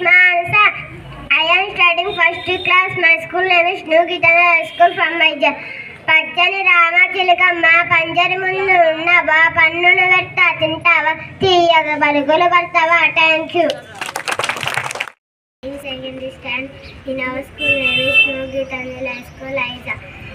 Mansa. I am studying first class. My school name is New Gitana School from my పచ్చని రామ చిలకమ్మ పంజరి ముందు ఉన్నవా పన్నును పెడతా తింటావా తీయగా పలుకులు పడతావా thank you In secondary stand in our school name is New Gitana School Aiza.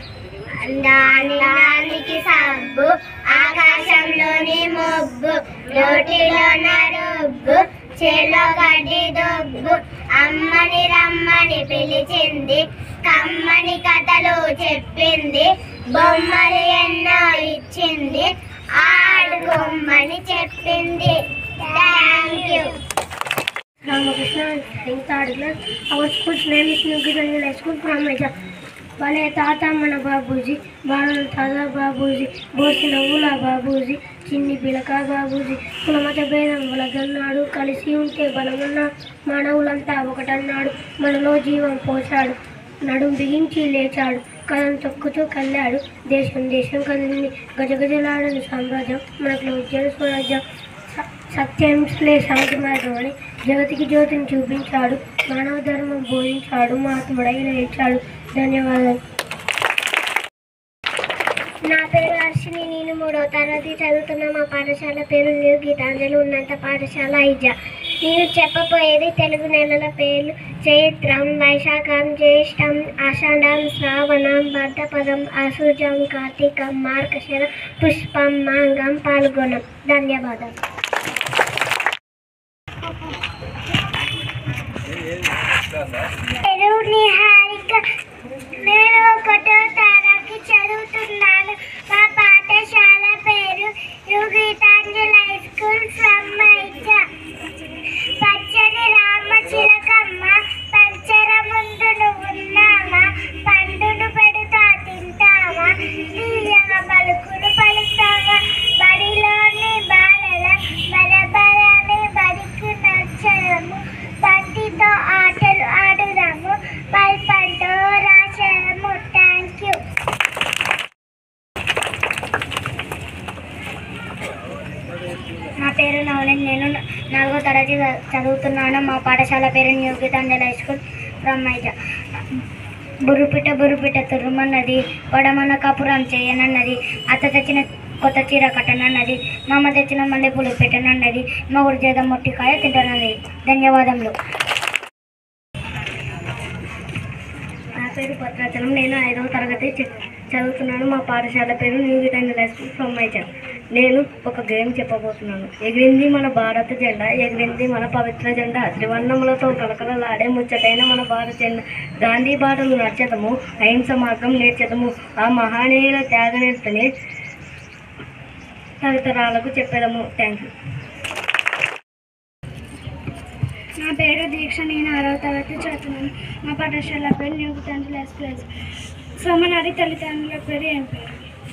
దానికి సబ్బు ఆకాశంలోని మొబ్బు రోటిలో నరుబ్బు చేలో గడ్డి దొబ్బు అమ్మని రమ్మని పిలిచింది కమ్మని కథలు చెప్పింది బొమ్మలు ఎన్నో ఇచ్చింది ఆడుకోమ్మని చెప్పింది thank you Ramakrishna Singh third class our school's name is న్యూగిరంజల్ స్కూల్ ఫ్రమ్ మెజా భలే తాత మన బాబూజీ బాణుల తాత బాబూజీ బోసి నవ్వుల బాబూజీ చిన్ని పిలక బాబూజీ కులమత భేదం వలగన్నాడు కలిసి ఉంటే బలమన్నాడు మానవులంతా ఒకటన్నాడు మనలో జీవం పోశాడు నడుం బిగించి లేచాడు కథం తొక్కుతూ కళ్ళాడు దేశం దేశం కదిలింది గజగజలాడని సామ్రాజ్యం మనకు ఉజ్జల స్వరాజ్యం స- సత్యం లే శాంతి మార్గం అని జగతికి జ్యోతిని చూపించాడు మానవ ధర్మం బోధించాడు మహాత్ముడై లేచాడు ధన్యవాదాలు నా పేరు హర్షిని నేను మూడవ తరగతి చదువుతున్న మా పాఠశాల పేరు న్యూ గీతాంజలి ఉన్నంత పాఠశాల ఐజా నేను చెప్పబోయేది తెలుగు నెలల పేర్లు చైత్రం వైశాఖం జ్యేష్టం ఆషాఢం శ్రావణం భద్రపదం ఆశుజం కార్తీకం మార్గశిర పుష్పం మాంగం పాల్గొనం ధన్యవాదాలు పేరు నిహారిక నేను ఒకటో తరగతి చదువుతున్నాను మా పాఠశాల పేరు new Gitanjali high school from Aiza పచ్చని రామ చిలకమ్మ పంచర ముందు నువ్వున్నావా పండును పెడతా తింటావా తీయగా పలుకులు పలుకుతావా బడిలోని బాలల బరబరని బడికి నచ్చడము బంతితో ఆటలు ఆడుదాము పల్పంతో రాసడము థ్యాంక్ యూ నా పేరు నవలిన్ నేను నాలుగో తరగతి చ- చదువుతున్నాను మా పాఠశాల పేరు new Gitanjali high school from Aiza బుర్రుపిట్ట బుర్రుపిట్ట తుర్రుమన్నది వడమన్న కపురం చేయనన్నది అత్త తెచ్చిన కొత్త చీర కట్టనన్నది మా అమ్మ తెచ్చిన మల్లెపూలు పెట్టనన్నది మా ఊరి చేత మొట్టికాయ తింటానన్నది ధన్యవాదములు నా పేరు భద్రాచలం నేను ఐదవ తరగతి చ- చదువుతున్నాను మా పాఠశాల పేరు new Gitanjali high school from Aiza నేను ఒక గేమ్ చెప్పబోతున్నాను ఎగిరింది మన భారత జెండా ఎగిరింది మన పవిత్ర జెండా త్రివర్ణములతో కలకలలాడే ముచ్చటైన మన భారత జెండా గాంధీ బాటలు నచ్చదము అహింస మార్గం నేర్చదము ఆ మహానీయుల త్యాగనేతని తదితరాలకు చెప్పేదము థ్యాంక్ యూ నా పేరు దీక్ష నేను ఆరవ తరగతి చదువుతున్నాను మా పాఠశాల పేరు న్యూ గీతాంజలి ఎక్స్ప్రెస్ సోమనారి తల్లిదండ్రుల పేరు ఏం పేరు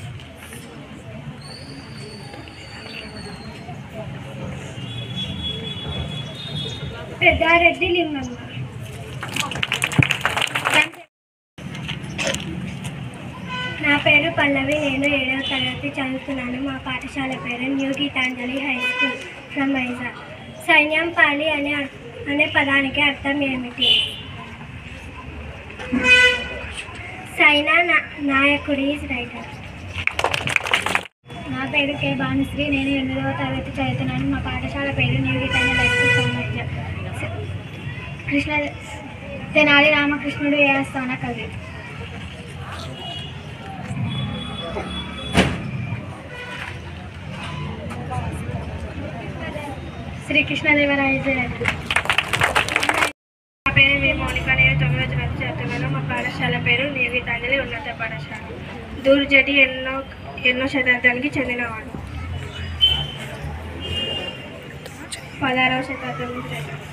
పెద్దారెడ్డి లింగమ్మ నా పేరు పల్లవి నేను ఏడవ తరగతి చదువుతున్నాను మా పాఠశాల పేరు new Gitanjali high school from Aiza సైన్యం పాలి అనే అర్- అనే పదానికి అర్థం ఏమిటి సైనా నా- నాయకుడి రైటర్ నా పేరు కే భానుశ్రీ నేను ఎనిమిదవ తరగతి చదువుతున్నాను మా పాఠశాల పేరు new Gitanjali high school from Aiza Krishna Tenali రామకృష్ణుడు ఏ ఆస్థాన కవి శ్రీకృష్ణదేవరాయ జయంతి నా పేరు వి మౌనిక నేను తొమ్మిదో తరగతి చదువుతున్నాను మా పాఠశాల పేరు నిర్వీతాంజలి ఉన్నత పాఠశాల దూర్జటి ఎన్నో ఎన్నో శతాబ్దానికి చెందినవాడు పదహారవ శతాబ్దం నుంచి